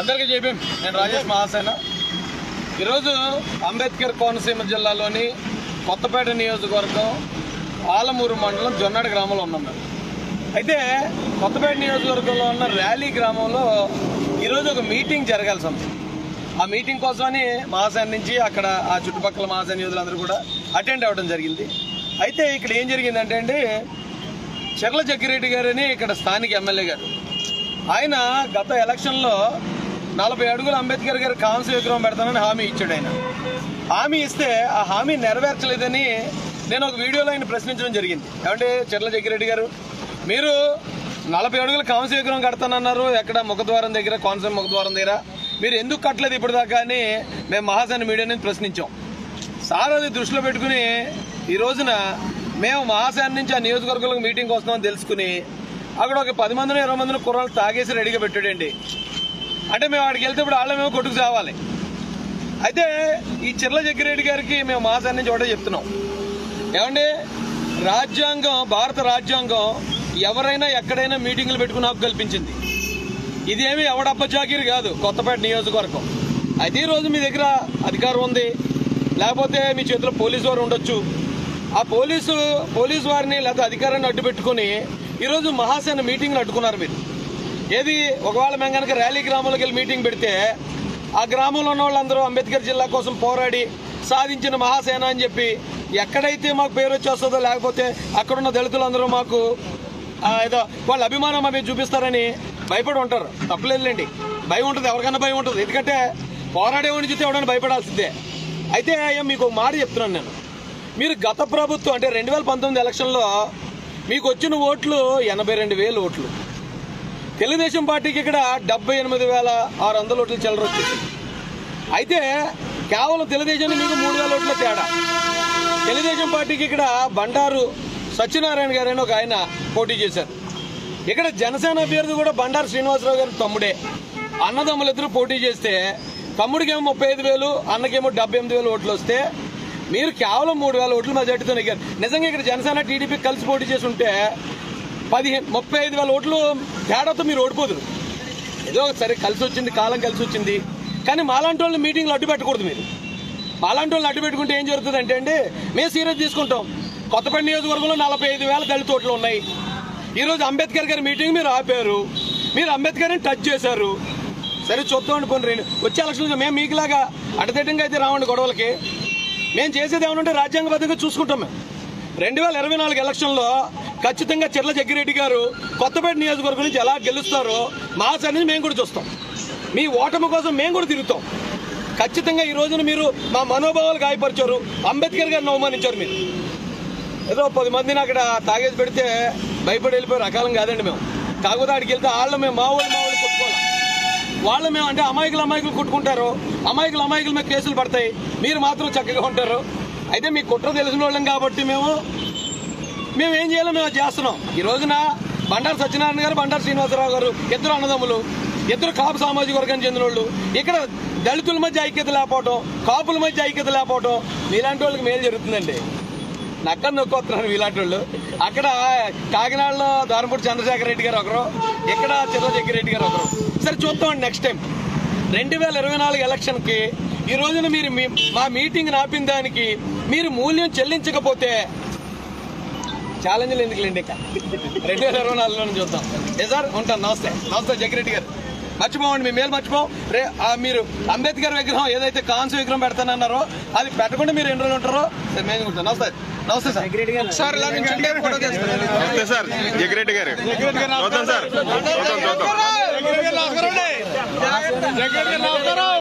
అందరికీ చెప్పాం నేను రాజేష్ మహాసేన ఈరోజు అంబేద్కర్ కోనసీమ జిల్లాలోని కొత్తపేట నియోజకవర్గం ఆలమూరు మండలం జొన్నాడ గ్రామంలో ఉన్నాం మేము అయితే కొత్తపేట నియోజకవర్గంలో ఉన్న ర్యాలీ గ్రామంలో ఈరోజు ఒక మీటింగ్ జరగాల్సి ఉంది ఆ మీటింగ్ కోసమని మహాసేన నుంచి అక్కడ ఆ చుట్టుపక్కల మహాసేన యోధులందరూ కూడా అటెండ్ అవ్వడం జరిగింది అయితే ఇక్కడ ఏం జరిగిందంటే అండి చెర్ల జగ్గిరెడ్డి గారని ఇక్కడ స్థానిక ఎమ్మెల్యే గారు ఆయన గత ఎలక్షన్లో నలభై అడుగుల అంబేద్కర్ గారు కాంస్య విగ్రహం పెడతానని హామీ ఇచ్చాడు ఆయన హామీ ఇస్తే ఆ హామీ నెరవేర్చలేదని నేను ఒక వీడియోలో ఆయన ప్రశ్నించడం జరిగింది ఏమంటే చెర్ల జగ్గిరెడ్డి గారు మీరు నలభై అడుగుల కాంస్య విగ్రహం కడతానన్నారు ఎక్కడ ముఖద్వారం దగ్గర కోనసీమ ముఖద్వారం దగ్గర మీరు ఎందుకు కట్టలేదు ఇప్పటిదాకా అని మేము మహాసేన మీడియా నుంచి ప్రశ్నించాం సార్ అది దృష్టిలో పెట్టుకుని ఈ రోజున మేము మహాసేన నుంచి ఆ నియోజకవర్గంలో మీటింగ్ వస్తున్నామని తెలుసుకుని అక్కడ ఒక పది మందిని ఇరవై మందిని కుర్రాళ్ళు తాగేసి రెడీగా పెట్టాడండి అంటే మేము అక్కడికి వెళ్తే ఇప్పుడు వాళ్ళ మేము కొట్టుకు చావాలి అయితే ఈ చిర్ల జగ్గిరెడ్డి గారికి మేము మహాసేన నుంచి ఒకటే చెప్తున్నాం ఏమండి రాజ్యాంగం భారత రాజ్యాంగం ఎవరైనా ఎక్కడైనా మీటింగ్లు పెట్టుకుని హక్కు కల్పించింది ఇదేమి ఎవడబ్బ జాగీర్ కాదు కొత్తపేట నియోజకవర్గం అయితే ఈ రోజు మీ దగ్గర అధికారం ఉంది లేకపోతే మీ చేతిలో పోలీసు వారు ఉండొచ్చు ఆ పోలీసు పోలీసు వారిని లేదా అధికారాన్ని అడ్డు పెట్టుకుని ఈరోజు మహాసేన మీటింగ్లు అడ్డుకున్నారు మీరు ఏది ఒకవేళ మేము కనుక ర్యాలీ గ్రామంలోకి వెళ్ళి మీటింగ్ పెడితే ఆ గ్రామంలో ఉన్న వాళ్ళందరూ అంబేద్కర్ జిల్లా కోసం పోరాడి సాధించిన మహాసేన అని చెప్పి ఎక్కడైతే మాకు పేరు వచ్చేస్తుందో లేకపోతే అక్కడున్న దళితులందరూ మాకు ఆ, ఏదో వాళ్ళ అభిమానం మీద చూపిస్తారని భయపడి ఉంటారు తప్పలేదులేండి భయం ఉంటుంది ఎవరికైనా భయం ఉంటుంది ఎందుకంటే పోరాడేవాడిని చూస్తే ఎవడైనా భయపడాల్సిందే అయితే అయ్యా మీకు ఒక మాట చెప్తున్నాను నేను మీరు గత ప్రభుత్వం అంటే రెండు వేల పంతొమ్మిది ఎలక్షన్లో మీకు వచ్చిన ఓట్లు ఎనభై రెండు వేలు ఓట్లు తెలుగుదేశం పార్టీకి ఇక్కడ డెబ్బై ఎనిమిది వేల ఆరు వందల ఓట్లు చిల్లర వచ్చింది అయితే కేవలం తెలుగుదేశం మీకు మూడు వేల ఓట్ల తేడా తెలుగుదేశం పార్టీకి ఇక్కడ బండారు సత్యనారాయణ గారు అని ఒక ఆయన పోటీ చేశారు ఇక్కడ జనసేన అభ్యర్థి కూడా బండారు శ్రీనివాసరావు గారి తమ్ముడే అన్నదమ్ములు ఇద్దరు పోటీ చేస్తే తమ్ముడికేమో ముప్పై ఐదు వేలు అన్నకేమో డెబ్బై ఎనిమిది వేలు ఓట్లు వస్తే మీరు కేవలం మూడు వేల ఓట్లు మెజార్టీతో నెగ్గారు నిజంగా ఇక్కడ జనసేన టీడీపీ కలిసి పోటీ చేసి ఉంటే పదిహేను ముప్పై ఐదు వేల ఓట్లు తేడాతో మీరు ఓడిపోదురు ఏదో సరే కలిసి వచ్చింది కాలం కలిసి వచ్చింది కానీ మాలాంటి వాళ్ళని మీటింగ్లు అడ్డు పెట్టకూడదు మీరు మాలాంటి వాళ్ళని అడ్డు పెట్టుకుంటే ఏం జరుగుతుంది అంటే అండి మేము సీరియస్ తీసుకుంటాం కొత్తపేట నియోజకవర్గంలో నలభై ఐదు వేల దళిత ఓట్లు ఉన్నాయి ఈరోజు అంబేద్కర్ గారి మీటింగ్ మీరు ఆపారు మీరు అంబేద్కర్ని టచ్ చేశారు సరే చూద్దామండి పోనీ రెండు వచ్చే ఎలక్షన్లో మేము మీకులాగా అడతెట్టంగా అయితే రావండి గొడవలకి మేము చేసేది ఏమనంటే రాజ్యాంగబద్ధంగా చూసుకుంటాం మేము రెండు వేల ఇరవై నాలుగు ఎలక్షన్లో ఖచ్చితంగా చెర్ల జగ్గిరెడ్డి గారు కొత్తపేట నియోజకవర్గం నుంచి ఎలా గెలుస్తారో మా సన్ని మేము కూడా చూస్తాం మీ ఓటమి కోసం మేము కూడా తిరుగుతాం ఖచ్చితంగా ఈ రోజున మీరు మా మనోభావాలు గాయపరిచారు అంబేద్కర్ గారిని అవమానించారు మీరు ఏదో పది మందిని అక్కడ తాగేసి పెడితే భయపడి వెళ్ళిపోయే రకాలం కాదండి మేము కాకపోతే అక్కడికి వెళ్తే వాళ్ళు మేము మా వాళ్ళు మా వాళ్ళు కొట్టుకోవాలి వాళ్ళు మేము అంటే అమాయకులు అమాయకులు కొట్టుకుంటారు అమాయకులు అమాయకుల మీద కేసులు పడతాయి మీరు మాత్రం చక్కగా ఉంటారు అయితే మీ కుట్ర తెలిసిన వాళ్ళం కాబట్టి మేము మేము ఏం చేయాలో మేము అది చేస్తున్నాం ఈ రోజున బండారు సత్యనారాయణ గారు బండారు శ్రీనివాసరావు గారు ఇద్దరు అన్నదమ్ములు ఇద్దరు కాపు సామాజిక వర్గానికి చెందిన వాళ్ళు ఇక్కడ దళితుల మధ్య ఐక్యత లేకపోవటం కాపుల మధ్య ఐక్యత లేకపోవటం మీలాంటి వాళ్ళకి మేలు జరుగుతుందండి నక్కను నొక్కొస్తున్నారు మీలాంటి వాళ్ళు అక్కడ కాకినాడలో దారంపూడి చంద్రశేఖర రెడ్డి గారు ఒకరు ఇక్కడ చిర్రజగ్గి రెడ్డి గారు ఒకరు సరే చూద్దామండి నెక్స్ట్ టైం రెండు వేల ఇరవై నాలుగు ఎలక్షన్కి ఈ రోజున మీరు మీ- మా మీటింగ్ ఆపిన దానికి మీరు మూల్యం చెల్లించకపోతే ఛాలెంజ్లు ఎందుకులేండి ఇక రెండు వేల ఇరవై నాలుగులో చూద్దాం ఏ సార్ ఉంటాను నమస్తే నమస్తే జగ్గిరెడ్డి గారు మర్చిపోవండి మీ మేలు మర్చిపోం రే ఆ మీరు అంబేద్కర్ విగ్రహం ఏదైతే కాన్సు విగ్రహం పెడతానన్నారో అది పెట్టకుండా మీరు ఎన్ని రోజులు ఉంటారో సరే మేము ఉంటాం నమస్తే నమస్తే సార్ సార్ ఇలా నుంచి ఫోటో తీస్తాను నమస్తే సార్ జగ్గిరెడ్డి గారు చూద్దాం సార్ చూద్దాం చూద్దాం